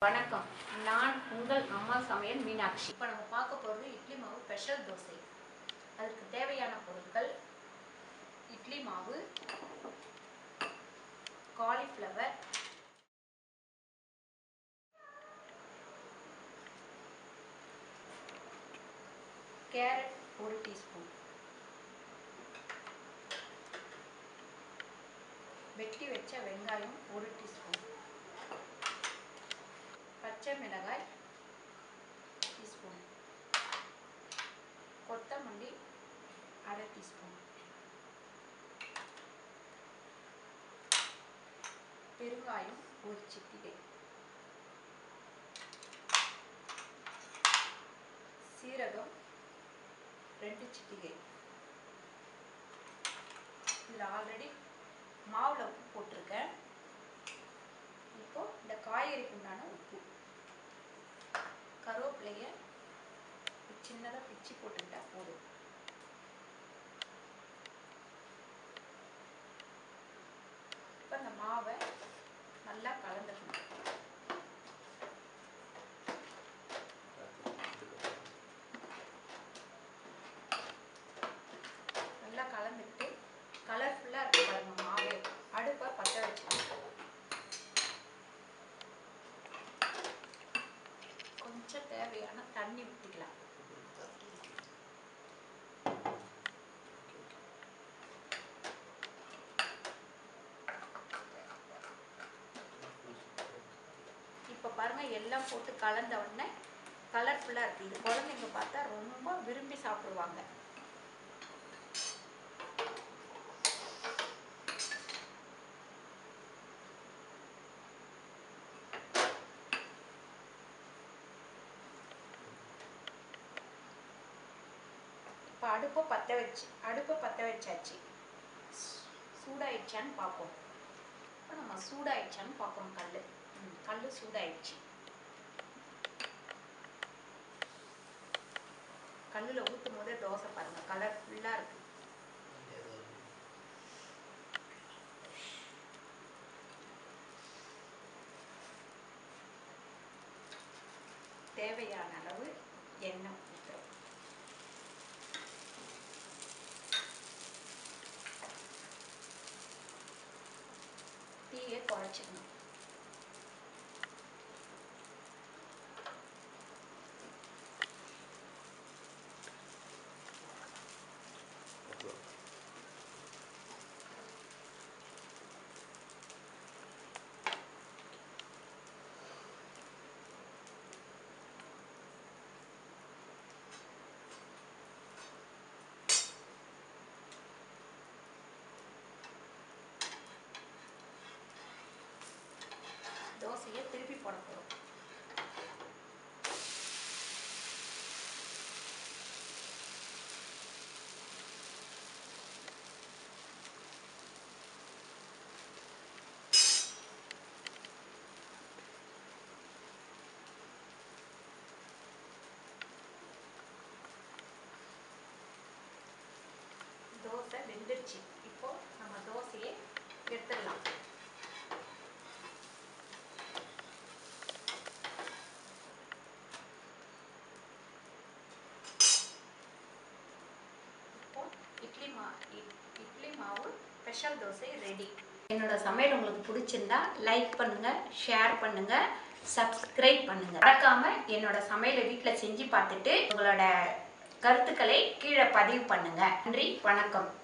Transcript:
வணக்கம் நான் உங்கள் அம்மா சமையல் மீனாட்சி இப்போ நம்ம பார்க்க போகிறது இட்லி மாவு ஸ்பெஷல் தோசை அதற்கு தேவையான பொருட்கள் இட்லி மாவு காலிஃப்ளவர் கேரட் ஒரு டீஸ்பூன் வெட்டி வச்ச வெங்காயம் ஒரு டீஸ்பூன் பச்சை மிளகாய் டீஸ்பூன் கொத்தமல்லி அரை டீஸ்பூன் பெருங்காயம் ஒரு சிட்டிகை சீரகம் ரெண்டு சிட்டிகை இதில் ஆல்ரெடி மாவில் உப்பு போட்டிருக்கேன் இப்போ இந்த காய்கறிக்கு உண்டான உப்பு கருவேப்பிலைய சின்னதாக பிச்சு போட்டுக்கிட்டா போதும் இப்போ இந்த மாவை நல்லா கலந்துக்கணும் நல்லா கலந்துக்கிட்டு கலர்ஃபுல்லாக இருக்கு பாருங்க மாவு அடுப்பை பற்ற வச்சுக்கணும் கொஞ்சம் தேவையான தண்ணி ஊற்றிக்கலாம் இப்போ பாருங்க எல்லாம் போட்டு கலந்த உடனே கலர்ஃபுல்லாக இருக்குது இது குழந்தைங்க பார்த்தா ரொம்ப விரும்பி சாப்பிடுவாங்க இப்போ அடுப்பை பற்ற வச்சு அடுப்பை பற்ற வச்சாச்சு சூ- சூடாயிடுச்சான்னு பார்ப்போம் இப்போ நம்ம சூடாயிடுச்சான்னு பார்க்கணும் கல் ம் கல் சூடாயிடுச்சு கல்லில் ஊற்றும் போதே தோசை பாருங்கள் கலர்ஃபுல்லாக இருக்கு தேவையான அளவு எண்ணெய் ஊற்றுறோம் தீயை குறைச்சிக்கணும் தோசையை திருப்பி போட போகிறோம் தோசை வெந்துருச்சு இப்போ நம்ம தோசையை எடுத்துடலாம் இப்போ இட்லி மா இ- இட்லி மாவு ஸ்பெஷல் தோசை ரெடி என்னோட சமையல் உங்களுக்கு பிடிச்சிருந்தா லைக் பண்ணுங்க ஷேர் பண்ணுங்க சப்ஸ்கிரைப் பண்ணுங்க மறக்காம என்னோட சமையலை வீட்டில் செஞ்சு பார்த்துட்டு உங்களோட கருத்துக்களை கீழே பதிவு பண்ணுங்க நன்றி வணக்கம்